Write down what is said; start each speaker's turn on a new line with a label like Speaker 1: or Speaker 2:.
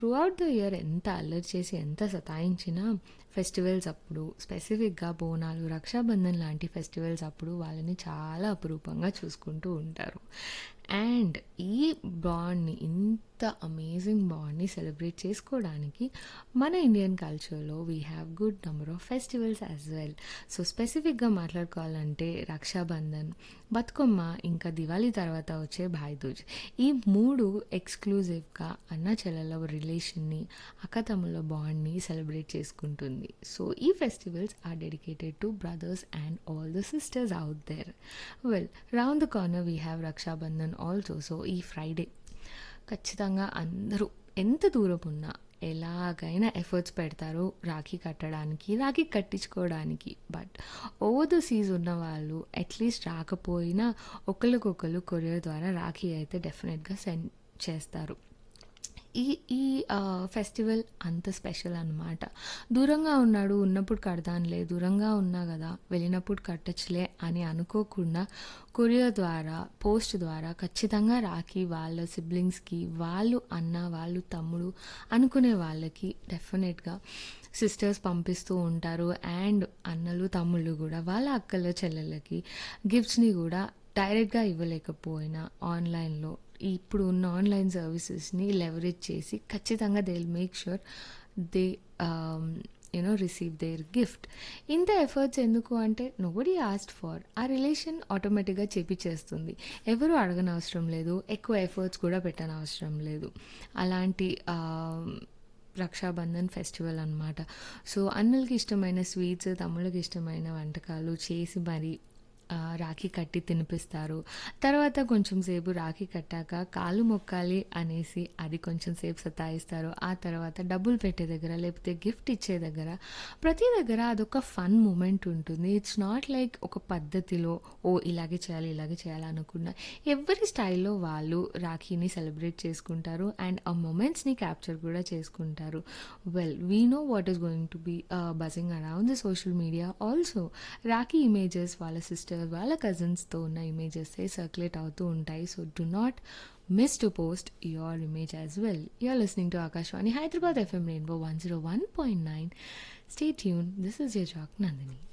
Speaker 1: throughout the year ఎంత అల్లరి చేసి ఎంత సతాయించినా ఫెస్టివల్స్ అప్పుడు స్పెసిఫిక్గా బోనాలు రక్షాబంధన్ లాంటి ఫెస్టివల్స్ అప్పుడు వాళ్ళని చాలా అపురూపంగా చూసుకుంటూ ఉంటారు అండ్ ఈ బాండ్ని ఇంత అమేజింగ్ బాండ్ని సెలబ్రేట్ చేసుకోవడానికి మన ఇండియన్ కల్చర్లో we have good number of festivals as well so స్పెసిఫిక్గా మాట్లాడుకోవాలంటే రక్షాబంధన్ బతుకమ్మ ఇంకా దివాళీ తర్వాత వచ్చే భాయ్దూజ్ ఈ మూడు ఎక్స్క్లూజివ్గా అన్న చెల్లెల రిలేషన్ని అక్కతమ్ముల బాండ్ని సెలబ్రేట్ చేసుకుంటుంది సో ఈ festivals are dedicated to brothers and all the sisters out there well round the corner we have Raksha Bandhan also so ఈ ఫ్రైడే ఖచ్చితంగా అందరూ ఎంత దూరం ఉన్నా ఎలాగైనా ఎఫర్ట్స్ పెడతారు రాఖీ కట్టడానికి రాఖీ కట్టించుకోవడానికి బట్ ఓవర్ ద సీజ్ ఉన్న వాళ్ళు అట్లీస్ట్ రాకపోయినా ఒకరికొకరు కొరియర్ ద్వారా రాఖీ అయితే డెఫినెట్గా సెండ్ చేస్తారు ఈ ఈ ఫెస్టివల్ అంత స్పెషల్ అనమాట దూరంగా ఉన్నాడు ఉన్నప్పుడు కడదానులే దూరంగా ఉన్నా కదా వెళ్ళినప్పుడు కట్టచ్చులే అని అనుకోకుండా కొరియర్ ద్వారా పోస్ట్ ద్వారా ఖచ్చితంగా రాఖీ వాళ్ళ సిబ్లింగ్స్కి వాళ్ళు అన్న వాళ్ళు తమ్ముడు అనుకునే వాళ్ళకి డెఫినెట్గా సిస్టర్స్ పంపిస్తూ ఉంటారు అండ్ అన్నలు తమ్ముళ్ళు కూడా వాళ్ళ అక్కల చెల్లెళ్ళకి గిఫ్ట్స్ని కూడా డైరెక్ట్గా ఇవ్వలేకపోయినా ఆన్లైన్లో ఇప్పుడు ఉన్న ఆన్లైన్ సర్వీసెస్ని లెవరేజ్ చేసి ఖచ్చితంగా they will make sure they you know receive their gift ఇంత ఎఫర్ట్స్ ఎందుకు అంటే nobody asked for a relation ఆటోమేటిక్గా చేపించేస్తుంది ఎవరు అడగనవసరం లేదు ఎక్కువ ఎఫర్ట్స్ కూడా పెట్టనవసరం లేదు అలాంటి రక్షాబంధన్ ఫెస్టివల్ అనమాట సో అన్నలకి ఇష్టమైన స్వీట్స్ తమ్ముళ్ళకి ఇష్టమైన వంటకాలు చేసి మరి రాఖీ కట్టి తినిపిస్తారు తర్వాత కొంచెం సేపు రాఖీ కట్టాక కాలు మొక్కాలి అనేసి అది కొంచెం సేపు సతాయిస్తారు ఆ తర్వాత డబ్బులు పెట్టే దగ్గర లేకపోతే గిఫ్ట్ ఇచ్చే దగ్గర ప్రతి దగ్గర అదొక ఫన్ మూమెంట్ ఉంటుంది ఇట్స్ నాట్ లైక్ ఒక పద్ధతిలో ఓ ఇలాగే చేయాలి ఇలాగే చేయాలి అనుకున్న ఎవరి స్టైల్లో వాళ్ళు రాఖీని సెలబ్రేట్ చేసుకుంటారు అండ్ ఆ మూమెంట్స్ని క్యాప్చర్ కూడా చేసుకుంటారు well we know what is going to be buzzing around the social media also rakhi images వాళ్ళ సిస్టర్ వాళ్ళ కజిన్స్తో ఉన్న ఇమేజెస్ సర్క్యులేట్ అవుతూ ఉంటాయి so do not miss to post your image as well you're listening to Akashvani Hyderabad FM rainbow one zero one point nine stay tune this is your jock Nandini